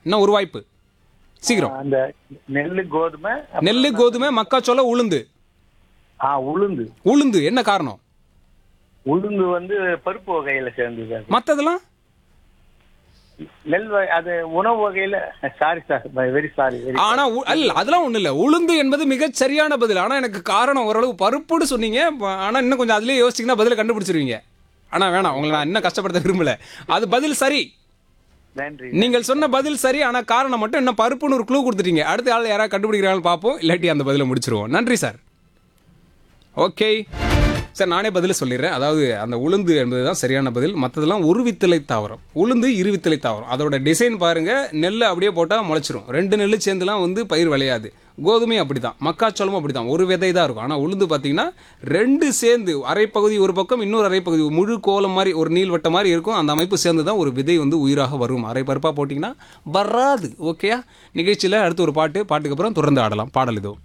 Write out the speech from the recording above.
இன்னும் ஒரு வாய்ப்பு சீக்கிரம் அந்த நெல்லு கோதுமை அப்புறம் நெல்லு கோதுமை மக்காச்சோளம் உளுந்து ஆ உளுந்து உளுந்து என்ன காரணம் உளுந்து வந்து பருப்பு வகையில சேர்ந்தது அது. மற்றதெல்லாம் நெல் வகை அது உணவு வகையில sorry sir very sorry very ஆனா உ- அல்ல அதெல்லாம் ஒண்ணு இல்ல உளுந்து என்பது மிகச் சரியான பதில் ஆனா எனக்கு காரணம் ஓரளவு பருப்புன்னு சொன்னீங்க ப- ஆனா இன்னும் கொஞ்சம் அதுலயே யோசிச்சீங்கன்னா பதில கண்டுபிடிச்சிருவீங்க ஆனா வேணாம் உங்களை நான் இன்னும் கஷ்டப்படுத்த விரும்பல அது பதில் சரி நன்றி நீங்கள் சொன்ன பதில் சரி ஆனா காரணம் மட்டும் என்ன பருப்புன்னு ஒரு க்ளூ கொடுத்துட்டீங்க அடுத்த ஆள் யாராவது கண்டுபிடிக்கிறாங்கன்னு பார்ப்போம் இல்லாட்டி அந்த பதிலை முடிச்சிருவோம் நன்றி சார் ஓகே சார் நானே பதில் சொல்லிடுறேன் அதாவது அந்த உளுந்து என்பது தான் சரியான பதில் மற்றதெல்லாம் ஒரு வித்தலை தாவரம் உளுந்து இரு வித்தலை தாவரம் அதோட டிசைன் பாருங்க நெல் அப்படியே போட்டால் முளைச்சிரும் ரெண்டு நெல் சேர்ந்துலாம் வந்து பயிர் விளையாது கோதுமையும் அப்படி தான் மக்காச்சோளமும் அப்படி தான் ஒரு விதை தான் இருக்கும் ஆனால் உளுந்து பார்த்தீங்கன்னா ரெண்டு சேர்ந்து அரைப்பகுதி ஒரு பக்கம் இன்னொரு அரைப்பகுதி முழு கோலம் மாதிரி ஒரு நீள்வட்ட மாதிரி இருக்கும் அந்த அமைப்பு சேர்ந்து தான் ஒரு விதை வந்து உயிராக வரும் அரை பருப்பாக போட்டிங்கன்னா வராது ஓகேயா நிகழ்ச்சியில் அடுத்து ஒரு பாட்டு பாட்டுக்கு அப்புறம் தொடர்ந்து ஆடலாம் பாடல் இதோ